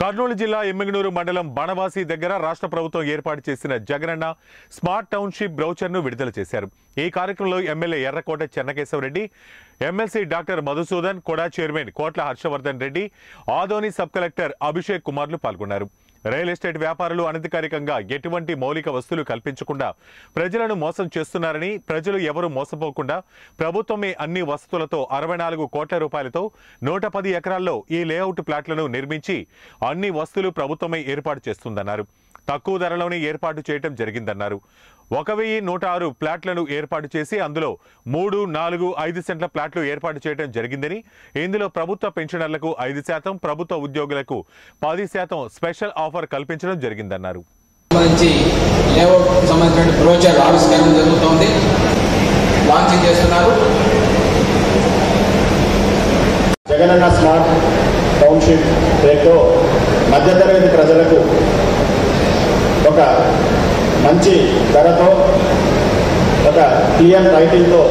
కర్నూలు జిల్లా ఎమ్మిగనూరు మండలం బణవాసి దగ్గర రాష్ట్ర ప్రభుత్వం ఏర్పాటు చేసిన జగనన్న స్మార్ట్ టౌన్షిప్ బ్రౌచర్ను విడుదల చేశారు ఈ కార్యక్రమంలో MLA Errakota Chennakesavareddy MLC doctor Madhusudan Koda chairman Kotla Harshavardhan Reddy Adoni sub collector Abhishek కుమార్లు పాల్గొన్నారు రియల్ ఎస్టేట్ వ్యాపారులు అనధికారికంగా ఎటువంటి మౌలిక వస్తువులు కల్పించకుండా ప్రజలను మోసం చేస్తున్నారని ప్రజలు ఎవరు మోసపోకుండా ప్రభుత్వమే అన్ని వసతులతో అరవై నాలుగు కోట్ల రూపాయలతో నూట పది ఎకరాల్లో ఈ లేఅవుట్ ప్లాట్లను నిర్మించి అన్ని వస్తువులు ప్రభుత్వమే ఏర్పాటు చేస్తుందన్నారు తక్కువ ధరలోనే ఏర్పాటు చేయటం జరిగిందన్నారు ఒక వెయ్యి నూట ఆరు ప్లాట్లను ఏర్పాటు చేసి అందులో మూడు నాలుగు ఐదు సెంట్ల ప్లాట్లు ఏర్పాటు చేయడం జరిగిందని ఇందులో ప్రభుత్వ పెన్షనర్లకు ఐదు శాతం ప్రభుత్వ ఉద్యోగులకు పది శాతం స్పెషల్ ఆఫర్ కల్పించడం జరిగిందన్నారు సంబంధించి లేఅవుట్ సంబంధించిన బ్రోచర్ ఆవిష్కరణ జరుగుతోంది లాంచింగ్ చేస్తున్నారు జగనన్న స్మార్ట్ టౌన్షిప్ పేరుతో మధ్యతరగతి ప్రజలకు ఒక మంచి ధరతో ఒక టీఎం రైటింగ్తో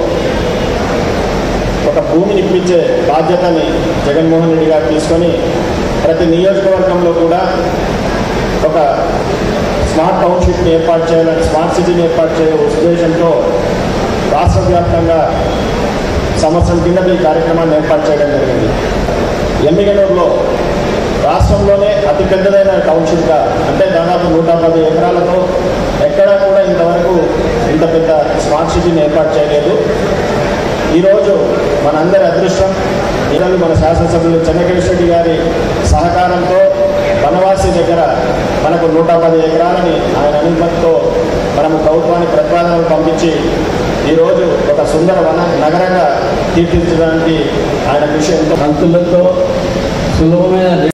ఒక భూమిని ఇప్పించే బాధ్యతని జగన్మోహన్ రెడ్డి గారు తీసుకొని ప్రతి నియోజకవర్గంలో కూడా ఒక స్మార్ట్ టౌన్షిప్ని ఏర్పాటు చేయాలని స్మార్ట్ సిటీని ఏర్పాటు చేయ ఉద్దేశంతో రాష్ట్ర వ్యాప్తంగా సంవత్సరం కిందట ఈ కార్యక్రమాన్ని ఏర్పాటు చేయడం జరిగింది ఎమ్మిగనూరులో రాష్ట్రంలోనే అతి పెద్దదైన టౌన్షిప్గా అంటే దాదాపు నూట పది ఎకరాలతో ఎక్కడా కూడా ఇంతవరకు ఇంత పెద్ద స్మార్ట్ సిటీని ఏర్పాటు చేయలేదు ఈరోజు మనందరి అదృష్టం ఈరోజు మన శాసనసభ్యులు చెన్నకేశ్వర రెడ్డి గారి సహకారంతో వనవాసి దగ్గర మనకు నూట పది ఎకరాలని ఆయన అనుమతితో మనము ప్రభుత్వానికి ప్రతిపాదనలు పంపించి ఈరోజు ఒక సుందర వన నగరంగా తీర్చిదిద్దడానికి ఆయన కృషి ఎంతో పంతులతో సులభమైన